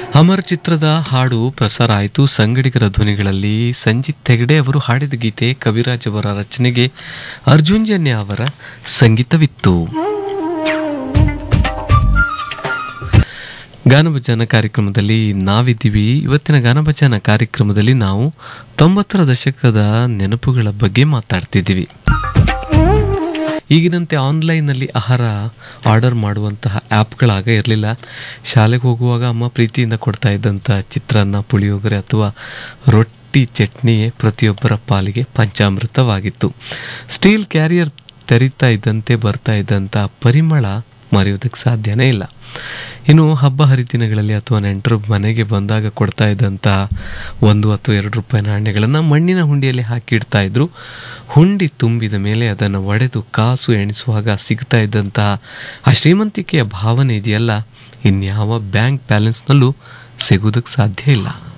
ಅಮರ್ ಚಿತ್ರದ ಹಾಡು ಪ್ರಸಾರ ಆಯಿತು ಸಂಗಡಿಗರ ಧ್ವನಿಗಳಲ್ಲಿ ಸಂಜಿತ್ ಹೆಗಡೆ ಅವರು ಹಾಡಿದ ಗೀತೆ ಕವಿರಾಜ್ ಅವರ ರಚನೆಗೆ ಅರ್ಜುನ್ ಜನ್ಯ ಅವರ ಸಂಗೀತವಿತ್ತು ಗಾನಭಜನ ಕಾರ್ಯಕ್ರಮದಲ್ಲಿ ನಾವಿದ್ದೀವಿ ಇವತ್ತಿನ ಗಾನಭಜನ ಕಾರ್ಯಕ್ರಮದಲ್ಲಿ ನಾವು ತೊಂಬತ್ತರ ದಶಕದ ನೆನಪುಗಳ ಬಗ್ಗೆ ಮಾತಾಡ್ತಿದ್ದೀವಿ ಈಗಿನಂತೆ ಆನ್ಲೈನ್ನಲ್ಲಿ ಆಹಾರ ಆರ್ಡರ್ ಮಾಡುವಂತಹ ಆ್ಯಪ್ಗಳಾಗ ಇರಲಿಲ್ಲ ಶಾಲೆಗೆ ಹೋಗುವಾಗ ಅಮ್ಮ ಪ್ರೀತಿಯಿಂದ ಕೊಡ್ತಾ ಇದ್ದಂಥ ಚಿತ್ರಾನ್ನ ಪುಳಿಯೋಗರೆ ಅಥವಾ ರೊಟ್ಟಿ ಚಟ್ನಿಯೇ ಪ್ರತಿಯೊಬ್ಬರ ಪಾಲಿಗೆ ಪಂಚಾಮೃತವಾಗಿತ್ತು ಸ್ಟೀಲ್ ಕ್ಯಾರಿಯರ್ ತೆರೀತಾ ಇದ್ದಂತೆ ಬರ್ತಾ ಇದ್ದಂಥ ಪರಿಮಳ ಮರೆಯೋದಕ್ಕೆ ಸಾಧ್ಯನೇ ಇಲ್ಲ ಇನ್ನು ಹಬ್ಬ ಹರಿದಿನಗಳಲ್ಲಿ ಅಥವಾ ನೆಂಟರು ಮನೆಗೆ ಬಂದಾಗ ಕೊಡ್ತಾ ಇದ್ದಂಥ ಒಂದು ಅಥವಾ ಎರಡು ರೂಪಾಯಿ ನಾಣ್ಯಗಳನ್ನು ಮಣ್ಣಿನ ಹುಂಡಿಯಲ್ಲಿ ಹಾಕಿಡ್ತಾ ಇದ್ರು ಹುಂಡಿ ತುಂಬಿದ ಮೇಲೆ ಅದನ್ನು ಒಡೆದು ಕಾಸು ಎಣಿಸುವಾಗ ಸಿಗ್ತಾ ಇದ್ದಂತಹ ಆ ಶ್ರೀಮಂತಿಕೆಯ ಭಾವನೆ ಇದೆಯಲ್ಲ ಇನ್ಯಾವ ಬ್ಯಾಂಕ್ ಬ್ಯಾಲೆನ್ಸ್ನಲ್ಲೂ ಸಿಗೋದಕ್ಕೆ ಸಾಧ್ಯ ಇಲ್ಲ